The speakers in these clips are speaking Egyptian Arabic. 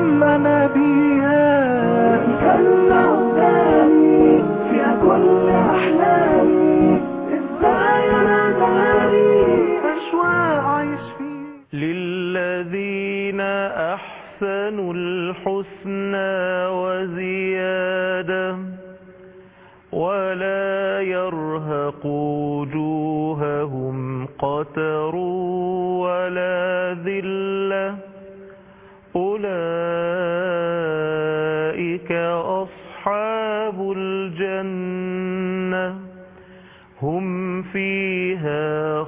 لنا بيها كلا قدامي فيها كل أحلامي ازاي أنا داري أشواق عايش فيه للذين أحسنوا الحسنى وزيادة ولا يرهق وجوههم قتر ولا ذلة أولئك أصحاب الجنة هم فيها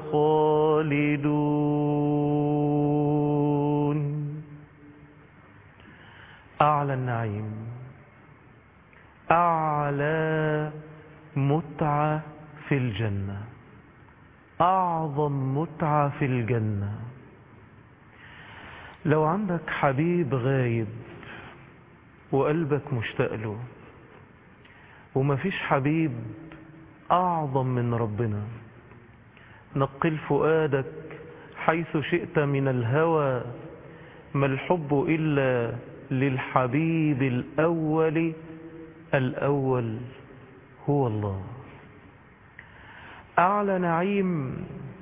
خالدون أعلى النعيم أعلى متعة في الجنة أعظم متعة في الجنة لو عندك حبيب غايب وقلبك مشتاق له ومفيش حبيب أعظم من ربنا نقل فؤادك حيث شئت من الهوى ما الحب إلا للحبيب الأول الأول هو الله أعلى نعيم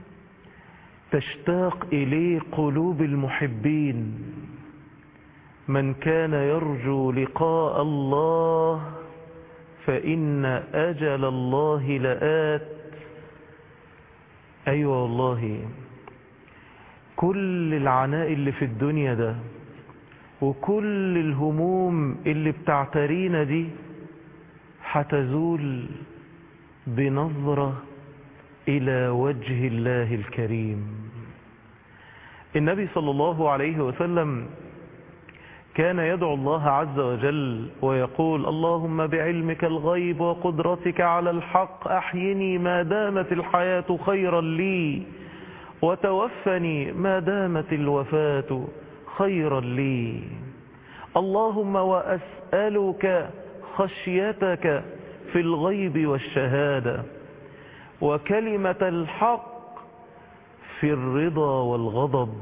تشتاق إليه قلوب المحبين من كان يرجو لقاء الله فإن أجل الله لآت أيوة والله كل العناء اللي في الدنيا ده وكل الهموم اللي بتعترينا دي هتزول بنظرة إلى وجه الله الكريم النبي صلى الله عليه وسلم كان يدعو الله عز وجل ويقول اللهم بعلمك الغيب وقدرتك على الحق أحيني ما دامت الحياة خيرا لي وتوفني ما دامت الوفاة خيرا لي اللهم وأسألك خشيتك في الغيب والشهادة وكلمة الحق في الرضا والغضب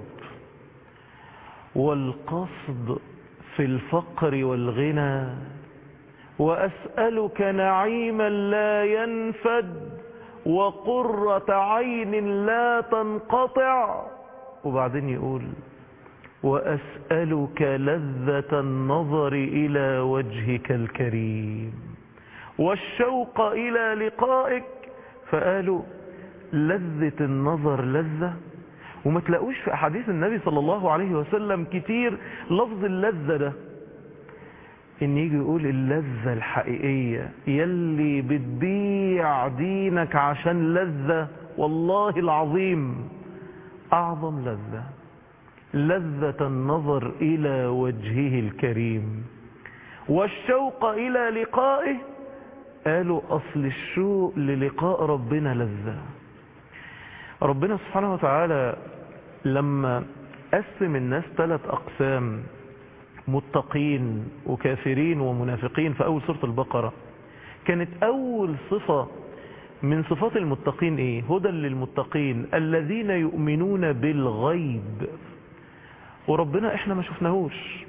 والقصد في الفقر والغنى وأسألك نعيما لا ينفد وقرة عين لا تنقطع وبعدين يقول وأسألك لذة النظر إلى وجهك الكريم والشوق إلى لقائك فقالوا لذة النظر لذة وما تلاقوش في أحاديث النبي صلى الله عليه وسلم كتير لفظ اللذة ده إن يجي يقول اللذة الحقيقية يلي بتبيع دينك عشان لذة والله العظيم أعظم لذة لذة النظر إلى وجهه الكريم والشوق إلى لقائه قالوا أصل الشوق للقاء ربنا لذة ربنا سبحانه وتعالى لما قسم الناس ثلاث أقسام متقين وكافرين ومنافقين في أول سورة البقرة كانت أول صفة من صفات المتقين إيه هدى للمتقين الذين يؤمنون بالغيب وربنا إحنا ما شفناهوش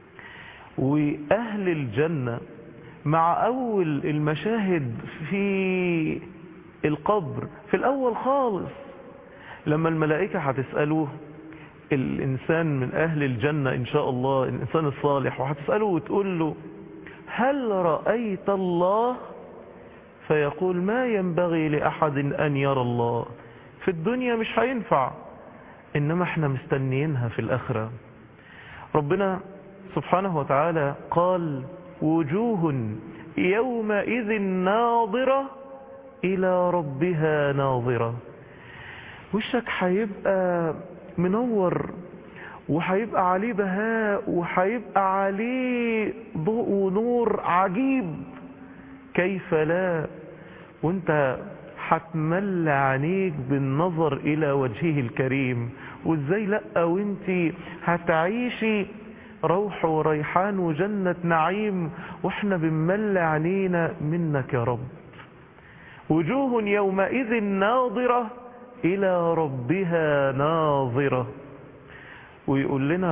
وأهل الجنة مع أول المشاهد في القبر في الأول خالص لما الملائكة هتسألوه الإنسان من أهل الجنة إن شاء الله الإنسان الصالح وهتسأله وتقول له هل رأيت الله فيقول ما ينبغي لأحد أن يرى الله في الدنيا مش هينفع إنما احنا مستنيينها في الآخرة ربنا سبحانه وتعالى قال وجوه يومئذ ناظرة إلى ربها ناظرة وشك هيبقى منور وهيبقى عليه بهاء وهيبقى عليه ضوء ونور عجيب كيف لا وانت هتمل عينيك بالنظر الى وجهه الكريم وازاي لا وانت هتعيشي روح وريحان وجنة نعيم واحنا بنمل عينينا منك يا رب وجوه يومئذ ناظرة الى ربها ناظرة ويقول لنا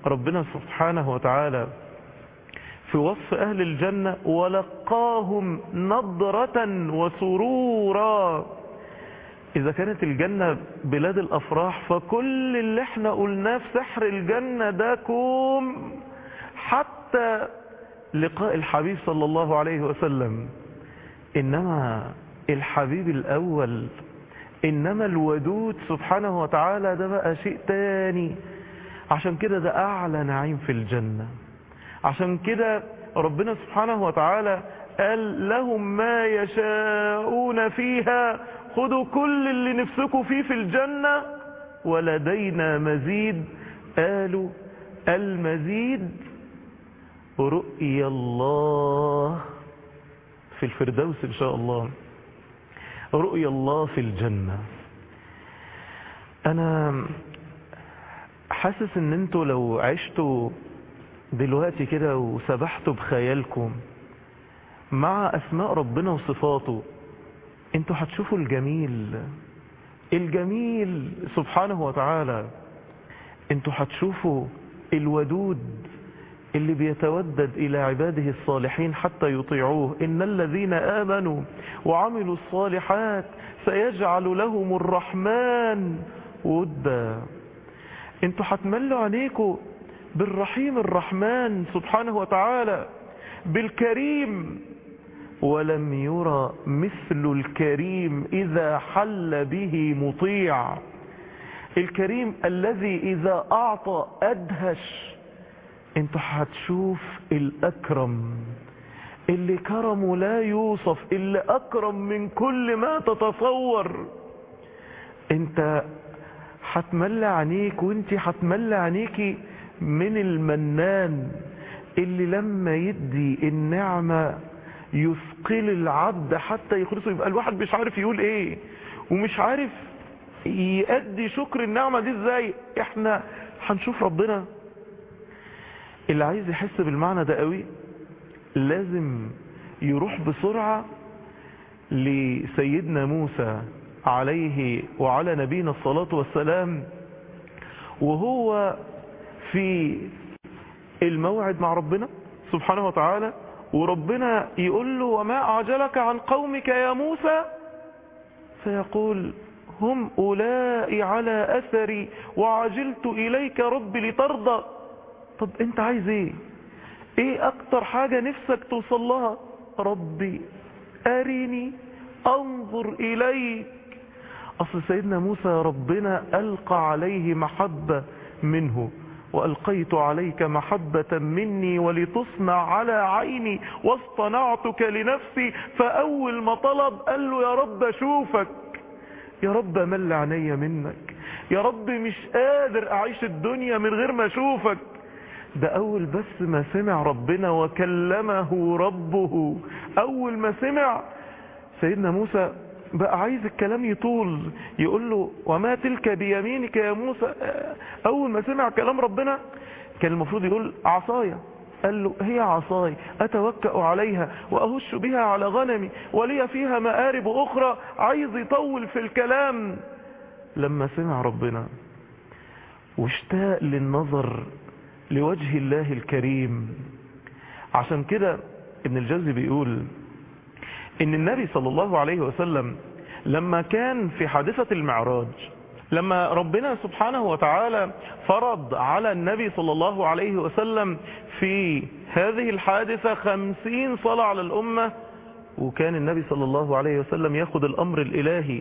ربنا سبحانه وتعالى في وصف أهل الجنة ولقاهم نضرة وسرورا إذا كانت الجنة بلاد الأفراح فكل اللي احنا قلناه في سحر الجنة ده كوم حتى لقاء الحبيب صلى الله عليه وسلم إنما الحبيب الأول إنما الودود سبحانه وتعالى ده بقى شيء تاني عشان كده ده أعلى نعيم في الجنة عشان كده ربنا سبحانه وتعالى قال لهم ما يشاءون فيها خدوا كل اللي نفسكم فيه في الجنة ولدينا مزيد قالوا المزيد رؤيا الله في الفردوس إن شاء الله رؤيا الله في الجنة أنا حاسس ان انتوا لو عشتوا دلوقتي كده وسبحتوا بخيالكم مع أسماء ربنا وصفاته انتوا هتشوفوا الجميل الجميل سبحانه وتعالى انتوا هتشوفوا الودود اللي بيتودد إلى عباده الصالحين حتى يطيعوه إن الذين آمنوا وعملوا الصالحات سيجعل لهم الرحمن ودا انتوا هتملوا عينيكم بالرحيم الرحمن سبحانه وتعالى بالكريم ولم يرى مثل الكريم إذا حل به مطيع الكريم الذي إذا أعطى أدهش انت هتشوف الأكرم اللي كرمه لا يوصف اللي أكرم من كل ما تتصور انت هتملى عينيك وانت هتملى عينيكي من المنان اللي لما يدي النعمة يثقل العبد حتى يخلصه يبقى الواحد مش عارف يقول ايه ومش عارف يأدي شكر النعمة دي ازاي احنا هنشوف ربنا اللي عايز يحس بالمعنى ده قوي لازم يروح بسرعة لسيدنا موسى عليه وعلى نبينا الصلاة والسلام وهو في الموعد مع ربنا سبحانه وتعالى وربنا يقول له وما أعجلك عن قومك يا موسى فيقول هم أولئي على أثري وعجلت إليك ربي لترضى طب انت عايز ايه ايه اكتر حاجة نفسك توصل لها ربي ارني انظر اليك اصل سيدنا موسى ربنا القى عليه محبة منه والقيت عليك محبة مني ولتصنع على عيني واصطنعتك لنفسي فاول ما طلب قال له يا رب اشوفك يا رب مل عيني منك يا رب مش قادر اعيش الدنيا من غير ما اشوفك ده اول بس ما سمع ربنا وكلمه ربه اول ما سمع سيدنا موسى بقى عايز الكلام يطول يقول له وما تلك بيمينك يا موسى اول ما سمع كلام ربنا كان المفروض يقول عصايا قال له هي عصاي اتوكأ عليها واهش بها على غنمي ولي فيها مآرب اخرى عايز يطول في الكلام لما سمع ربنا واشتاق للنظر لوجه الله الكريم عشان كده ابن الجوزي بيقول ان النبي صلى الله عليه وسلم لما كان في حادثة المعراج لما ربنا سبحانه وتعالى فرض على النبي صلى الله عليه وسلم في هذه الحادثة خمسين صلاة على الأمة وكان النبي صلى الله عليه وسلم ياخد الأمر الإلهي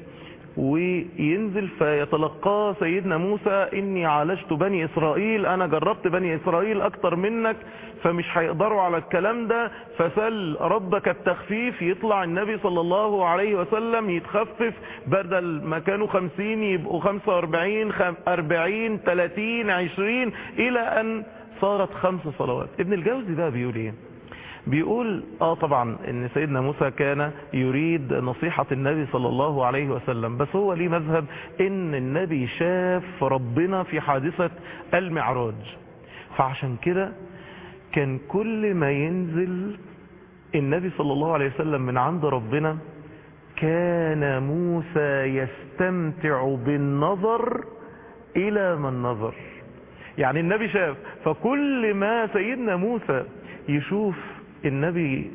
وينزل فيتلقاه سيدنا موسى اني عالجت بني اسرائيل انا جربت بني اسرائيل اكتر منك فمش هيقدروا على الكلام ده فسل ربك التخفيف يطلع النبي صلى الله عليه وسلم يتخفف بدل ما كانوا خمسين يبقوا خمسة واربعين اربعين تلاتين عشرين الى ان صارت خمس صلوات ابن الجوزي بقى بيقول ايه بيقول اه طبعا ان سيدنا موسى كان يريد نصيحة النبي صلى الله عليه وسلم بس هو ليه مذهب ان النبي شاف ربنا في حادثة المعراج فعشان كده كان كل ما ينزل النبي صلى الله عليه وسلم من عند ربنا كان موسى يستمتع بالنظر الى من نظر يعني النبي شاف فكل ما سيدنا موسى يشوف النبي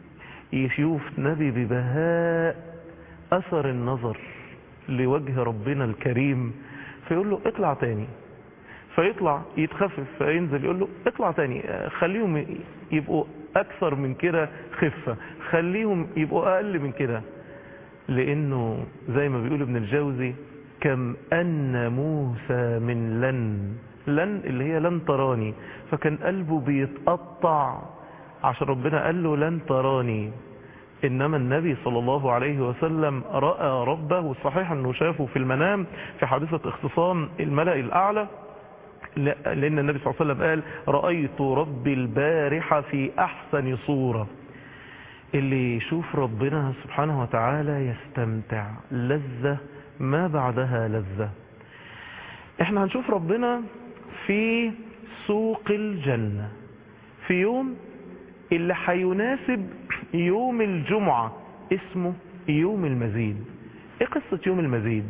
يشوف نبي ببهاء اثر النظر لوجه ربنا الكريم فيقول له اطلع تاني فيطلع يتخفف فينزل يقول له اطلع تاني خليهم يبقوا اكثر من كده خفة خليهم يبقوا اقل من كده لانه زي ما بيقول ابن الجوزي كم ان موسى من لن لن اللي هي لن تراني فكان قلبه بيتقطع عشان ربنا قال له لن تراني انما النبي صلى الله عليه وسلم رأى ربه والصحيح انه شافه في المنام في حادثة اختصام الملأ الاعلى لان النبي صلى الله عليه وسلم قال رأيت ربي البارحة في احسن صورة اللي يشوف ربنا سبحانه وتعالى يستمتع لذة ما بعدها لذة احنا هنشوف ربنا في سوق الجنة في يوم اللي هيناسب يوم الجمعة اسمه يوم المزيد ايه قصة يوم المزيد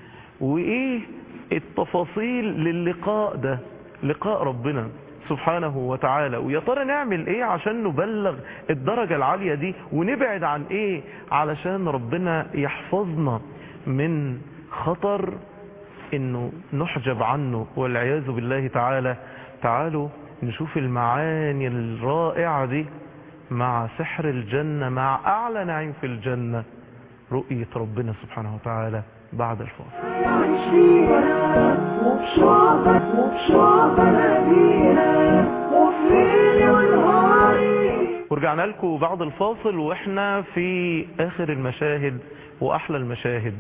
وايه التفاصيل للقاء ده لقاء ربنا سبحانه وتعالى ويا ترى نعمل ايه عشان نبلغ الدرجة العالية دي ونبعد عن ايه علشان ربنا يحفظنا من خطر انه نحجب عنه والعياذ بالله تعالى تعالوا نشوف المعاني الرائعة دي مع سحر الجنة مع اعلى نعيم في الجنة رؤية ربنا سبحانه وتعالى بعد الفاصل يعيش فيها وبشوقك وبشوقك ناديها وفي ليلي ونهاري ورجعنا لكم بعد الفاصل واحنا في اخر المشاهد واحلى المشاهد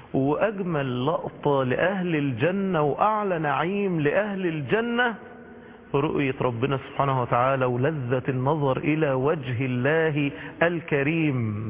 واجمل لقطة لاهل الجنة واعلى نعيم لاهل الجنة رؤية ربنا سبحانه وتعالى ولذة النظر الى وجه الله الكريم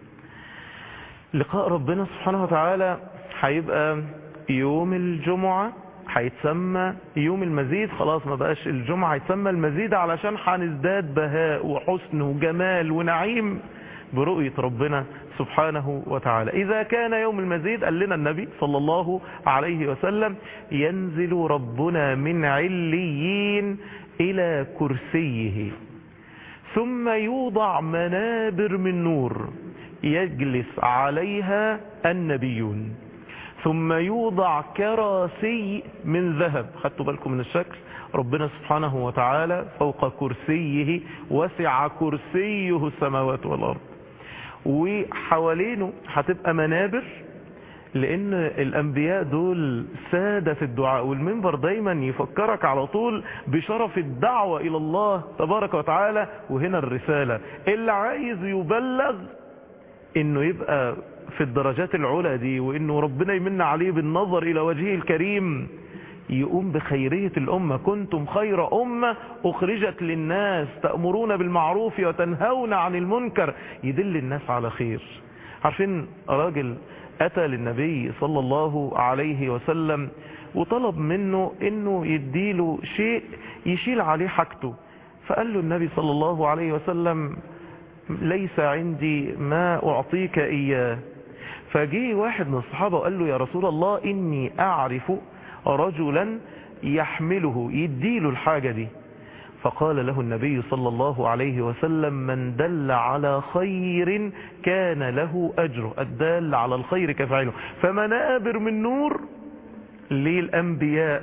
لقاء ربنا سبحانه وتعالى هيبقى يوم الجمعة هيتسمى يوم المزيد خلاص ما بقاش الجمعة هيتسمى المزيد علشان هنزداد بهاء وحسن وجمال ونعيم برؤية ربنا سبحانه وتعالى إذا كان يوم المزيد قال لنا النبي صلى الله عليه وسلم ينزل ربنا من عليين إلى كرسيه ثم يوضع منابر من نور يجلس عليها النبيون ثم يوضع كراسي من ذهب خدتوا بالكم من الشكل ربنا سبحانه وتعالى فوق كرسيه وسع كرسيه السماوات والأرض وحوالينه هتبقى منابر لان الانبياء دول سادة في الدعاء والمنبر دايما يفكرك على طول بشرف الدعوة الى الله تبارك وتعالى وهنا الرسالة اللي عايز يبلغ انه يبقى في الدرجات العلى دي وانه ربنا يمن عليه بالنظر الى وجهه الكريم يقوم بخيرية الأمة كنتم خير أمة أخرجت للناس تأمرون بالمعروف وتنهون عن المنكر يدل الناس على خير عارفين راجل أتى للنبي صلى الله عليه وسلم وطلب منه انه يديله شيء يشيل عليه حاجته فقال له النبي صلى الله عليه وسلم ليس عندي ما أعطيك إياه فجي واحد من الصحابة وقال له يا رسول الله إني أعرف رجلا يحمله يديله الحاجة دي فقال له النبي صلى الله عليه وسلم من دل على خير كان له أجره الدال على الخير كفاعله فمنابر من نور للأنبياء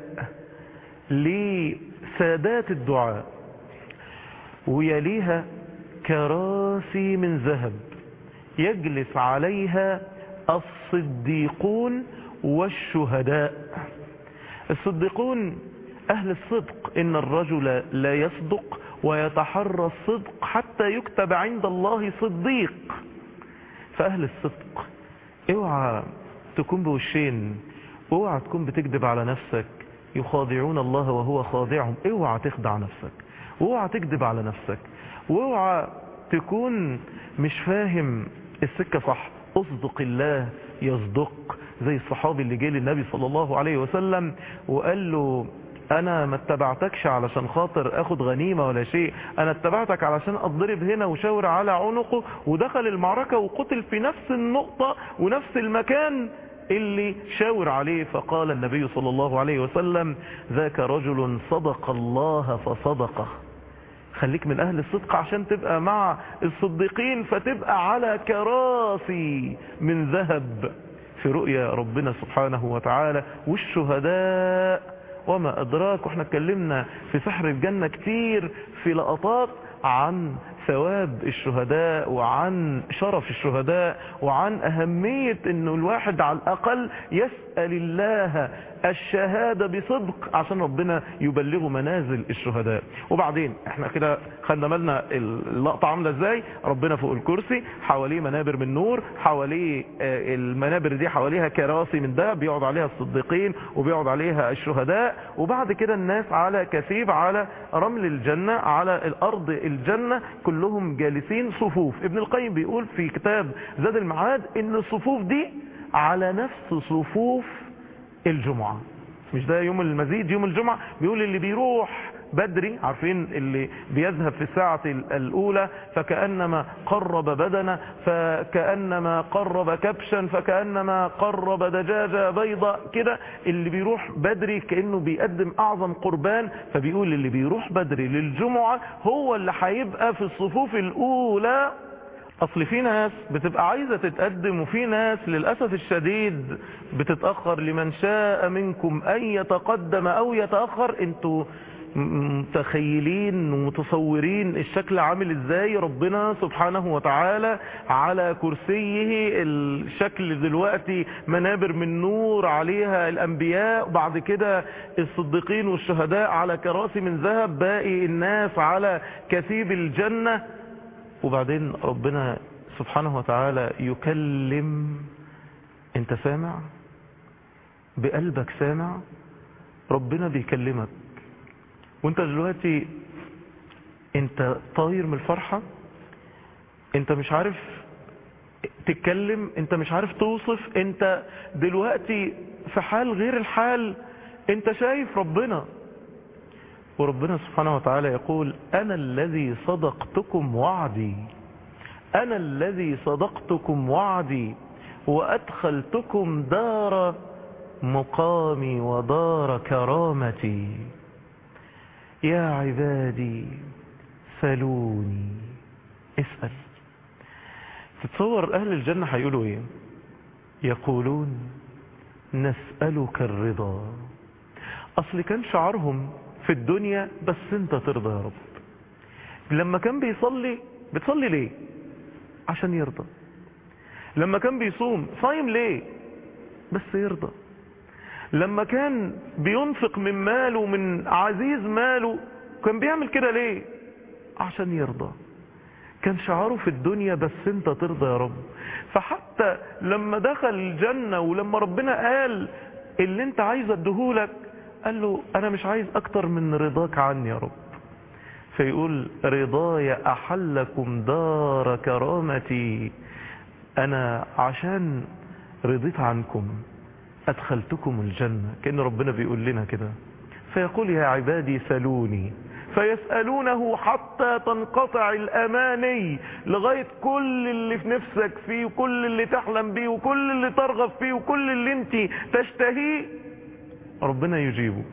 لسادات الدعاء ويليها كراسي من ذهب يجلس عليها الصديقون والشهداء الصديقون أهل الصدق إن الرجل لا يصدق ويتحرى الصدق حتى يكتب عند الله صديق فأهل الصدق اوعى تكون بوشين اوعى تكون بتكذب على نفسك يخادعون الله وهو خاضعهم اوعى تخدع نفسك واوعى تكذب على نفسك واوعى تكون مش فاهم السكة صح اصدق الله يصدق زي الصحابي اللي جه للنبي صلى الله عليه وسلم وقال له انا ما اتبعتكش علشان خاطر اخد غنيمة ولا شيء انا اتبعتك علشان اضرب هنا وشاور على عنقه ودخل المعركة وقتل في نفس النقطة ونفس المكان اللي شاور عليه فقال النبي صلى الله عليه وسلم ذاك رجل صدق الله فصدقه خليك من اهل الصدق عشان تبقى مع الصديقين فتبقى على كراسي من ذهب في رؤيا ربنا سبحانه وتعالى والشهداء وما ادراك واحنا اتكلمنا في سحر الجنة كتير في لقطات عن ثواب الشهداء وعن شرف الشهداء وعن أهمية أنه الواحد على الأقل يسأل الله الشهادة بصدق عشان ربنا يبلغه منازل الشهداء وبعدين احنا كده خدنا بالنا اللقطة عاملة ازاي ربنا فوق الكرسي حواليه منابر من نور حواليه آه، المنابر دي حواليها كراسي من ذهب بيقعد عليها الصديقين وبيقعد عليها الشهداء وبعد كده الناس على كثيب على رمل الجنة على الأرض الجنة كلهم جالسين صفوف ابن القيم بيقول في كتاب زاد المعاد ان الصفوف دي على نفس صفوف الجمعة مش ده يوم المزيد يوم الجمعة بيقول اللي بيروح بدري عارفين اللي بيذهب في الساعة الأولى فكأنما قرب بدنه فكأنما قرب كبشا فكأنما قرب دجاجة بيضة كده اللي بيروح بدري كأنه بيقدم أعظم قربان فبيقول اللي بيروح بدري للجمعة هو اللي هيبقى في الصفوف الأولى اصل في ناس بتبقى عايزة تتقدم وفي ناس للأسف الشديد بتتأخر لمن شاء منكم ان يتقدم او يتأخر انتوا متخيلين ومتصورين الشكل عامل ازاي ربنا سبحانه وتعالى على كرسيه الشكل دلوقتي منابر من نور عليها الانبياء وبعد كده الصديقين والشهداء على كراسي من ذهب باقي الناس على كثيب الجنة وبعدين ربنا سبحانه وتعالى يكلم انت سامع بقلبك سامع ربنا بيكلمك وانت دلوقتي انت طاير من الفرحة انت مش عارف تتكلم انت مش عارف توصف انت دلوقتي في حال غير الحال انت شايف ربنا وربنا سبحانه وتعالى يقول انا الذي صدقتكم وعدي انا الذي صدقتكم وعدي وادخلتكم دار مقامي ودار كرامتي يا عبادي سلوني اسأل تتصور اهل الجنة هيقولوا ايه يقولون نسألك الرضا اصل كان شعارهم في الدنيا بس انت ترضى يا رب لما كان بيصلي بتصلي ليه عشان يرضى لما كان بيصوم صايم ليه بس يرضى لما كان بينفق من ماله من عزيز ماله كان بيعمل كده ليه عشان يرضى كان شعاره في الدنيا بس انت ترضى يا رب فحتى لما دخل الجنة ولما ربنا قال اللي انت عايز اديهولك قال له انا مش عايز اكتر من رضاك عني يا رب فيقول رضاي احلكم دار كرامتي انا عشان رضيت عنكم ادخلتكم الجنة كأن ربنا بيقول لنا كده فيقول يا عبادي سلوني فيسألونه حتى تنقطع الأماني لغاية كل اللي في نفسك فيه وكل اللي تحلم بيه وكل اللي ترغب فيه وكل اللي انت تشتهيه ربنا يجيبك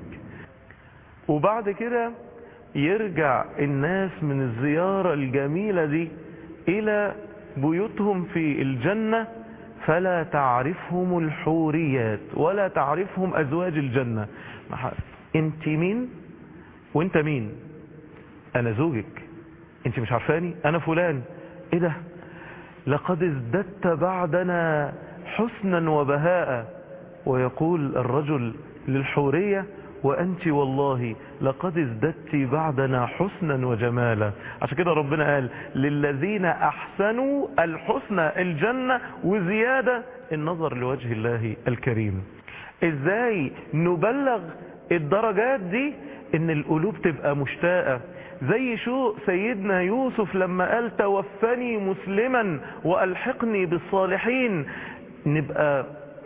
وبعد كده يرجع الناس من الزيارة الجميلة دي إلى بيوتهم في الجنة فلا تعرفهم الحوريات ولا تعرفهم أزواج الجنة انت مين وانت مين انا زوجك انت مش عارفاني انا فلان ايه ده لقد ازددت بعدنا حسنا وبهاء ويقول الرجل للحورية وأنت والله لقد ازددت بعدنا حسنا وجمالا عشان كده ربنا قال للذين أحسنوا الحسنى الجنة وزيادة النظر لوجه الله الكريم ازاي نبلغ الدرجات دي ان القلوب تبقى مشتاقة زي شو سيدنا يوسف لما قال توفني مسلما والحقني بالصالحين نبقى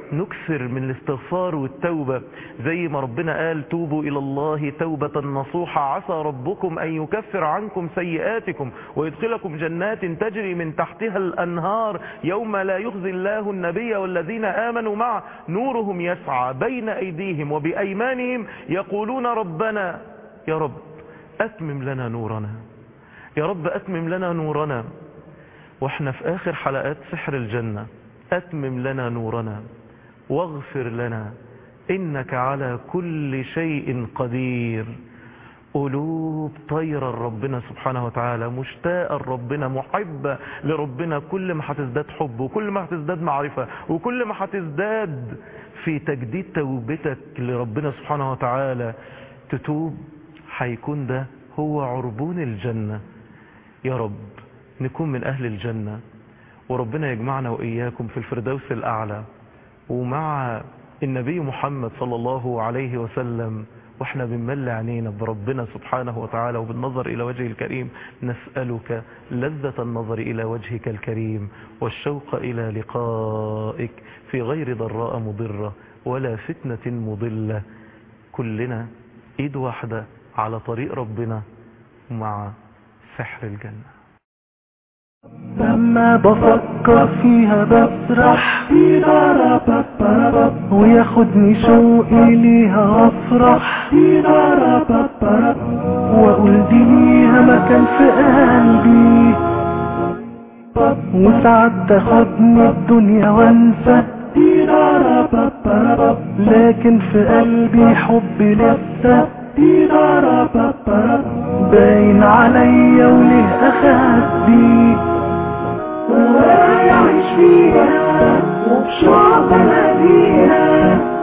نكثر من الاستغفار والتوبة زي ما ربنا قال توبوا إلى الله توبة نصوحة عسى ربكم أن يكفر عنكم سيئاتكم ويدخلكم جنات تجري من تحتها الأنهار يوم لا يخزي الله النبي والذين آمنوا معه نورهم يسعى بين أيديهم وبأيمانهم يقولون ربنا يا رب أتمم لنا نورنا يا رب أتمم لنا نورنا واحنا في آخر حلقات سحر الجنة أتمم لنا نورنا واغفر لنا إنك على كل شيء قدير قلوب طايرة لربنا سبحانه وتعالى مشتاقة لربنا محبة لربنا كل ما هتزداد حب وكل ما هتزداد معرفة وكل ما هتزداد في تجديد توبتك لربنا سبحانه وتعالى تتوب هيكون ده هو عربون الجنة يا رب نكون من أهل الجنة وربنا يجمعنا وإياكم في الفردوس الأعلى ومع النبي محمد صلى الله عليه وسلم واحنا بنملي عينينا بربنا سبحانه وتعالى وبالنظر إلى وجهه الكريم نسألك لذة النظر إلى وجهك الكريم والشوق إلى لقائك في غير ضراء مضرة ولا فتنة مضلة كلنا إيد واحدة على طريق ربنا مع سحر الجنة لما بفكر فيها بسرح وياخدني شوقي ليها افرح واقول دي ليها مكان في قلبي وساعات تاخدني الدنيا وانسى لكن في قلبي حب لسه باين عليا وليه اخبي ويعيش فيها وبشوق بلديها